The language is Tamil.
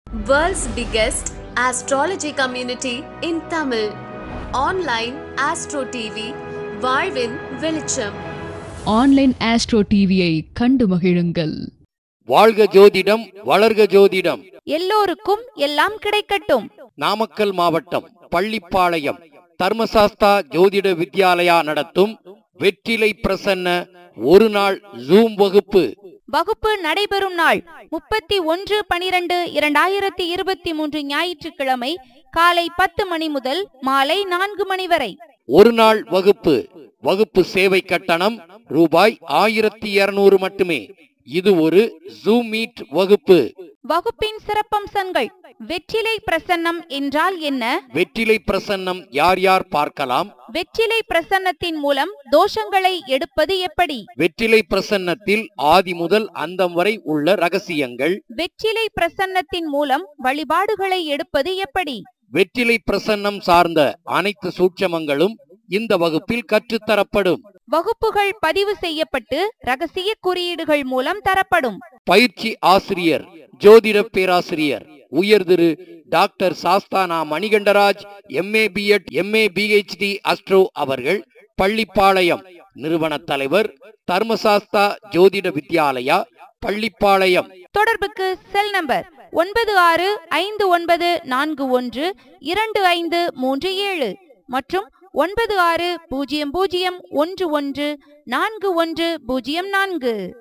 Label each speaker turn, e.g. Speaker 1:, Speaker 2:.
Speaker 1: World's biggest astrology community in Tamil. Online Astro TV, வாழ்வின் வெளிச்சம்
Speaker 2: ஆன்லைன் ஆஸ்ட்ரோ டிவியை கண்டு மகிழுங்கள்
Speaker 3: வாழ்க ஜோதிடம் வளர்க ஜோதிடம்
Speaker 4: எல்லோருக்கும் எல்லாம் கிடைக்கட்டும்
Speaker 3: நாமக்கல் மாவட்டம் பள்ளிப்பாளையம் தர்மசாஸ்தா ஜோதிட வித்யாலயா நடத்தும் வெற்றிலை பிரசன்ன ஒரு நாள் ஜூம் வகுப்பு
Speaker 4: வகுப்பு நடைபெறும் நாள் முப்பத்தி ஒன்று பனிரெண்டு இரண்டாயிரத்தி இருபத்தி மூன்று ஞாயிற்றுக்கிழமை காலை பத்து மணி முதல் மாலை நான்கு மணி வரை
Speaker 3: ஒரு நாள் வகுப்பு வகுப்பு சேவை கட்டணம் ரூபாய் ஆயிரத்தி இருநூறு மட்டுமே இது ஒரு ஜூம் மீட் வகுப்பு
Speaker 4: வகுப்பின் சிறப்பம்சங்கள் வெற்றிலை பிரசன்னம் என்றால் என்ன
Speaker 3: வெற்றிலை பிரசன்னம் யார் யார் பார்க்கலாம்
Speaker 4: வெற்றிலை பிரசன்னத்தின் மூலம் தோஷங்களை எடுப்பது எப்படி
Speaker 3: வெற்றிலை பிரசன்னத்தில் ஆதி முதல் அந்தம் வரை உள்ள ரகசியங்கள்
Speaker 4: வெற்றிலை பிரசன்னத்தின் மூலம் வழிபாடுகளை எடுப்பது எப்படி
Speaker 3: வெற்றிலை பிரசன்னம் சார்ந்த அனைத்து சூட்சமங்களும் இந்த வகுப்பில் கற்றுத்தரப்படும்
Speaker 4: வகுப்புகள் பதிவு செய்யப்பட்டு ரகசிய குறியீடுகள் மூலம் தரப்படும்
Speaker 3: பயிற்சி ஆசிரியர் ஜோதிட பேராசிரியர் உயர் திரு டாக்டர் சாஸ்தானா Manikandaraj M A B Ed M A PhD astro அவர்கள் பள்ளிப்பாளையம் நிறுவன தலைவர் தர்மசாஸ்தா ஜோதிட வித்யாலயா பள்ளிப்பாளையம்
Speaker 4: தொடர்புக்கு செல் நம்பர் ஒன்பது ஆறு ஐந்து ஒன்பது நான்கு ஒன்று இரண்டு ஐந்து மூன்று ஏழு மற்றும் ஒன்பது ஆறு பூஜ்ஜியம் பூஜ்ஜியம் ஒன்று ஒன்று நான்கு ஒன்று பூஜ்ஜியம் நான்கு